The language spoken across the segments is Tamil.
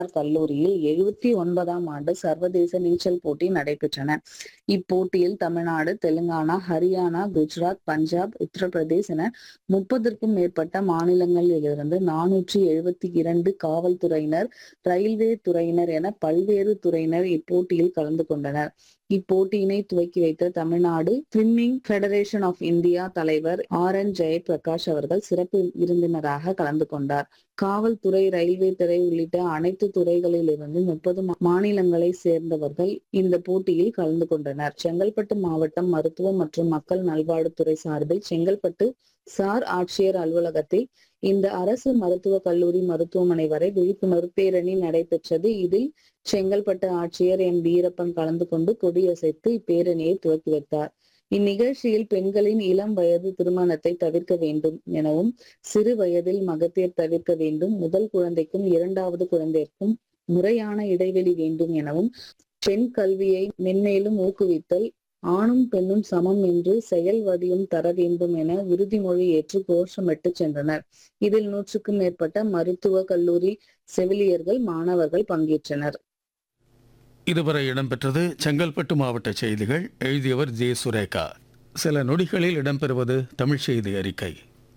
கல்லூரியில் எழுபத்தி ஒன்பதாம் ஆண்டு சர்வதேச நீச்சல் போட்டி நடைபெற்றன இப்போட்டியில் தமிழ்நாடு தெலுங்கானா ஹரியானா குஜராத் பஞ்சாப் உத்தரப்பிரதேஷ் என முப்பதற்கும் மேற்பட்ட மாநிலங்களிலிருந்து நானூற்றி எழுபத்தி இரண்டு காவல்துறையினர் ரயில்வே துறையினர் என பல்வேறு துறையினர் இப்போட்டியில் கலந்து கொண்டனர் இப்போட்டியினை துவக்கி வைத்த Tamil Nadu swimming federation of India தலைவர் ஆர் என் ஜெயபிரகாஷ் அவர்கள் சிறப்பு விருந்தினராக கலந்து கொண்டார் காவல்துறை ரயில்வே துறை உள்ளிட்ட அனைத்து துறைகளிலிருந்து முப்பது மாநிலங்களை சேர்ந்தவர்கள் இந்த போட்டியில் கலந்து கொண்டனர் செங்கல்பட்டு மாவட்டம் மருத்துவம் மற்றும் மக்கள் நல்வாழ்வுத்துறை சார்பில் செங்கல்பட்டு சார் ஆட்சியர் அலுவலகத்தில் இந்த அரசு மருத்துவக் கல்லூரி மருத்துவமனை வரை விழிப்புணர்வு பேரணி நடைபெற்றது இதில் செங்கல்பட்டு ஆட்சியர் எம் வீரப்பன் கலந்து கொண்டு கொடியசைத்து இப்பேரணியை துவக்கி வைத்தார் இந்நிகழ்ச்சியில் பெண்களின் இளம் வயது திருமணத்தை தவிர்க்க வேண்டும் எனவும் சிறு வயதில் மகப்பேர் தவிர்க்க வேண்டும் முதல் குழந்தைக்கும் இரண்டாவது குழந்தைக்கும் முறையான இடைவெளி வேண்டும் எனவும் பெண் கல்வியை மென்மேலும் ஊக்குவித்தல் ஆணும் பெண்ணும் சமம் என்று செயல் வடிவம் தர வேண்டும் என உறுதிமொழி ஏற்று கோஷமிட்டு சென்றனர் இதில் நூற்றுக்கும் மேற்பட்ட மருத்துவ கல்லூரி செவிலியர்கள் மாணவர்கள் பங்கேற்றனர் இதுவரை இடம்பெற்றது செங்கல்பட்டு மாவட்ட செய்திகள் எழுதியவர் ஜே சுரேகா சில நொடிகளில் இடம்பெறுவது தமிழ் செய்தி அறிக்கை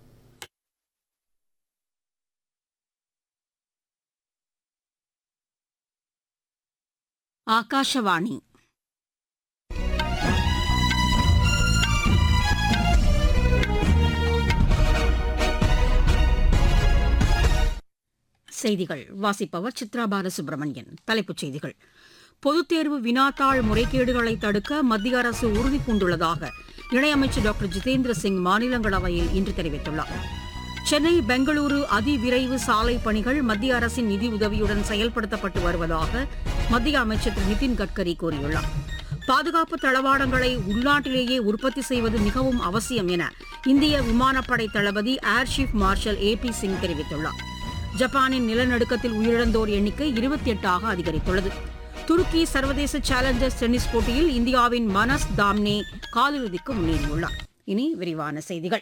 ಆಕಾಶವಾಣಿ செய்திகள் வாசிப்பவர் சித்ரா பாலசுப்ரமணியன் தலைப்புச் செய்திகள் பொதுத் தேர்வு வினாத்தாள் முறைகேடுகளை தடுக்க மத்திய அரசு உறுதி பூண்டுள்ளதாக இணையமைச்சர் டாக்டர் ஜிதேந்திர சிங் மாநிலங்களவையில் இன்று தெரிவித்துள்ளார் சென்னை பெங்களூரு அதிவிரைவு சாலை பணிகள் மத்திய அரசின் நிதி உதவியுடன் செயல்படுத்தப்பட்டு வருவதாக மத்திய அமைச்சர் திரு நிதின் கட்கரி கூறியுள்ளார் பாதுகாப்பு தளவாடங்களை உள்நாட்டிலேயே உற்பத்தி செய்வது மிகவும் அவசியம் என இந்திய விமானப்படை தளபதி air chief marshal A P Singh தெரிவித்துள்ளார் ஜப்பானின் நிலநடுக்கத்தில் உயிரிழந்தோர் எண்ணிக்கை இருபத்தி எட்டாக அதிகரித்துள்ளது துருக்கி சர்வதேச சேலஞ்சர்ஸ் டென்னிஸ் போட்டியில் இந்தியாவின் மனஸ் தாம்னே காலிறுதிக்கு முன்னேறியுள்ளார் இனி விரிவான செய்திகள்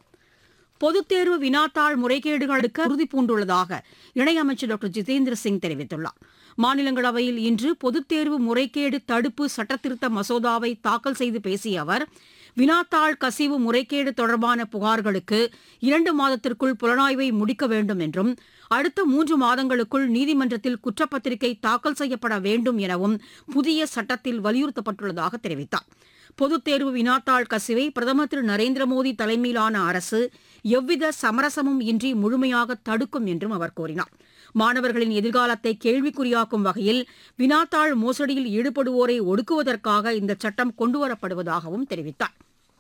பொதுத் தேர்வு வினாத்தாள் முறைகேடுகளுக்கு உறுதி பூண்டுள்ளதாக இணையமைச்சர் டாக்டர் ஜிதேந்திர சிங் தெரிவித்துள்ளார் மாநிலங்களவையில் இன்று பொதுத் தேர்வு முறைகேடு தடுப்பு சட்டத்திருத்த மசோதாவை தாக்கல் செய்து பேசிய அவர் வினாத்தாள் கசிவு முறைகேடு தொடர்பான புகார்களுக்கு இரண்டு மாதத்திற்குள் புலனாய்வை முடிக்க வேண்டும் என்றும் அடுத்த மூன்று மாதங்களுக்குள் நீதிமன்றத்தில் குற்றப்பத்திரிகை தாக்கல் செய்யப்பட வேண்டும் எனவும் புதிய சட்டத்தில் வலியுறுத்தப்பட்டுள்ளதாக தெரிவித்தார் பொதுத் தேர்வு வினாத்தாள் கசிவை பிரதமர் திரு நரேந்திர மோடி தலைமையிலான அரசு எவ்வித சமரசமும் இன்றி முழுமையாக தடுக்கும் என்றும் அவர் கூறினார் மாணவர்களின் எதிர்காலத்தை கேள்விக்குறியாக்கும் வகையில் வினாத்தாள் மோசடியில் ஈடுபடுவோரை ஒடுக்குவதற்காக இந்த சட்டம் கொண்டுவரப்படுவதாகவும் தெரிவித்தார்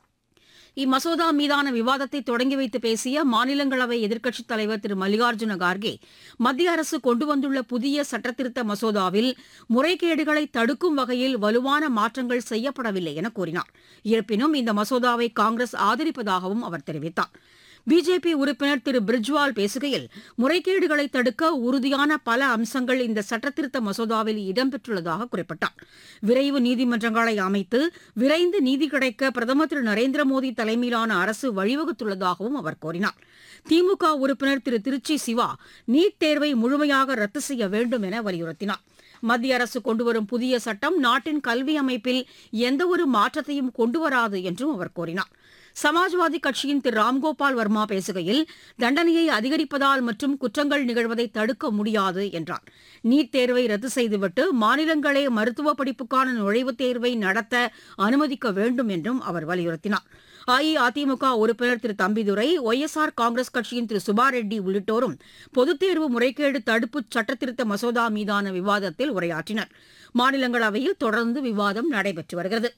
இம்மசோதா மீதான விவாதத்தை தொடங்கி வைத்து பேசிய மாநிலங்களவை எதிர்க்கட்சித் தலைவர் திரு மல்லிகார்ஜுன கார்கே மத்திய அரசு கொண்டு வந்துள்ள புதிய சட்டத்திருத்த மசோதாவில் முறைகேடுகளை தடுக்கும் வகையில் வலுவான மாற்றங்கள் செய்யப்படவில்லை என கூறினார் இருப்பினும் இந்த மசோதாவை காங்கிரஸ் ஆதரிப்பதாகவும் அவர் தெரிவித்தார் பிஜேபி உறுப்பினர் திரு பிரிஜ்வால் பேசுகையில் முறைகேடுகளை தடுக்க உறுதியான பல அம்சங்கள் இந்த சட்டத்திருத்த மசோதாவில் இடம்பெற்றுள்ளதாக குறிப்பிட்டார் விரைவு நீதிமன்றங்களை அமைத்து விரைந்து நீதி கிடைக்க பிரதமர் திரு நரேந்திர மோடி தலைமையிலான அரசு வழிவகுத்துள்ளதாகவும் அவர் கூறினார் திமுக உறுப்பினர் திரு திருச்சி சிவா நீட் தேர்வை முழுமையாக ரத்து செய்ய வேண்டும் என வலியுறுத்தினார் மத்திய அரசு கொண்டுவரும் புதிய சட்டம் நாட்டின் கல்வி அமைப்பில் எந்தவொரு மாற்றத்தையும் கொண்டுவராது என்றும் அவர் கூறினார் சமாஜ்வாதி கட்சியின் திரு ராம்கோபால் வர்மா பேசுகையில் தண்டனையை அதிகரிப்பதால் மற்றும் குற்றங்கள் நிகழ்வதை தடுக்க முடியாது என்றார் நீட் தேர்வை ரத்து செய்துவிட்டு மாநிலங்களே மருத்துவ படிப்புக்கான நுழைவுத் தேர்வை நடத்த அனுமதிக்க வேண்டும் என்றும் அவர் வலியுறுத்தினார் அஇஅதிமுக உறுப்பினர் திரு தம்பிதுரை ஒய்எஸ்ஆர் காங்கிரஸ் கட்சியின் திரு சுபாரெட்டி உள்ளிட்டோரும் பொதுத் தேர்வு முறைகேடு தடுப்பு சட்டத்திருத்த மசோதா மீதான விவாதத்தில் உரையாற்றினர் மாநிலங்களவையில் தொடர்ந்து விவாதம் நடைபெற்று வருகிறது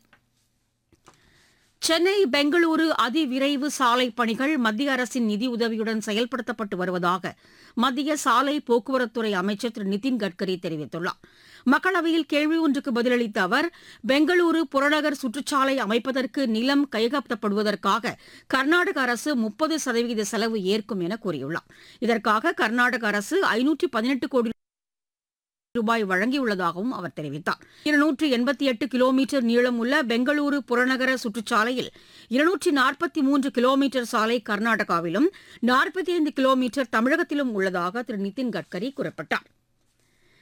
சென்னை பெங்களூரு அதிவிரைவு சாலை பணிகள் மத்திய அரசின் நிதி உதவியுடன் செயல்படுத்தப்பட்டு வருவதாக மத்திய சாலை போக்குவரத்துறை அமைச்சர் திரு நிதின் கட்கரி தெரிவித்துள்ளார் மக்களவையில் கேள்வி ஒன்றுக்கு பதிலளித்த அவர் பெங்களூரு புறநகர் சுற்றுச்சாலை அமைப்பதற்கு நிலம் கையகப்படுவதற்காக கர்நாடக அரசு முப்பது சதவீத செலவு ஏற்கும் என கூறியுள்ளார் இதற்காக கர்நாடக அரசு ஐநூற்றி பதினெட்டு கோடி ரூபாய் வழங்கியுள்ளதாகவும் அவர் தெரிவித்தார் இருநூற்று எண்பத்தி எட்டு கிலோமீட்டர் நீளமுள்ள பெங்களூரு புறநகர சுற்றுச்சாலையில் இருநூற்றி நாற்பத்தி மூன்று கிலோமீட்டர் சாலை கர்நாடகாவிலும் நாற்பத்தி ஐந்து கிலோமீட்டர் தமிழகத்திலும் உள்ளதாக திரு நிதின் கட்கரி குறிப்பிட்டார்